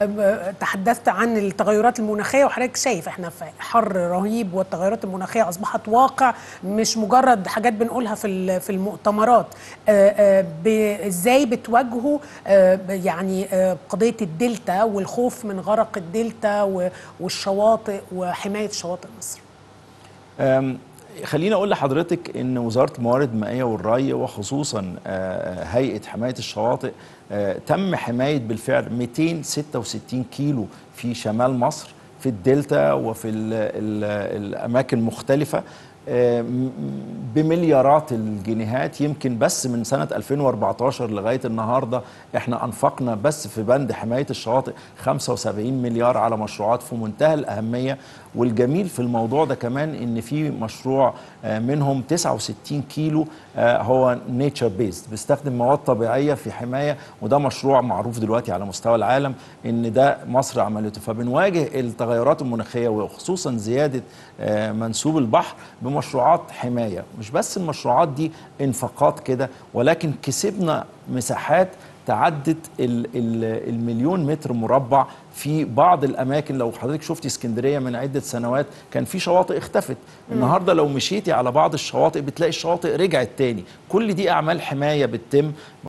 آه، تحدثت عن التغيرات المناخيه وحضرتك شايف احنا في حر رهيب والتغيرات المناخيه اصبحت واقع مش مجرد حاجات بنقولها في ال- في المؤتمرات آه، آه، ب- ازاي بتواجهوا آه، ب- يعني آه، قضيه الدلتا والخوف من غرق الدلتا و- والشواطئ وحمايه شواطئ مصر أم، خليني اقول لحضرتك ان وزاره الموارد المائيه والري وخصوصا آه، هيئه حمايه الشواطئ آه، تم حمايه بالفعل 266 كيلو في شمال مصر في الدلتا وفي ال ال الاماكن مختلفه آه، م- بمليارات الجنيهات يمكن بس من سنة 2014 لغاية النهاردة احنا أنفقنا بس في بند حماية الشواطئ 75 مليار على مشروعات في منتهى الأهمية والجميل في الموضوع ده كمان ان في مشروع آه، منهم 69 كيلو آه، هو نيتشر بيست بيستخدم مواد طبيعيه في حمايه وده مشروع معروف دلوقتي على مستوى العالم ان ده مصر عملته فبنواجه التغيرات المناخيه وخصوصا زياده آه، منسوب البحر بمشروعات حمايه مش بس المشروعات دي انفاقات كده ولكن كسبنا مساحات تعدت ال- ال- المليون متر مربع في بعض الاماكن لو حضرتك شفتي اسكندريه من عده سنوات كان في شواطئ اختفت النهارده لو مشيتي على بعض الشواطئ بتلاقي الشواطئ رجعت تاني كل دي اعمال حمايه بتتم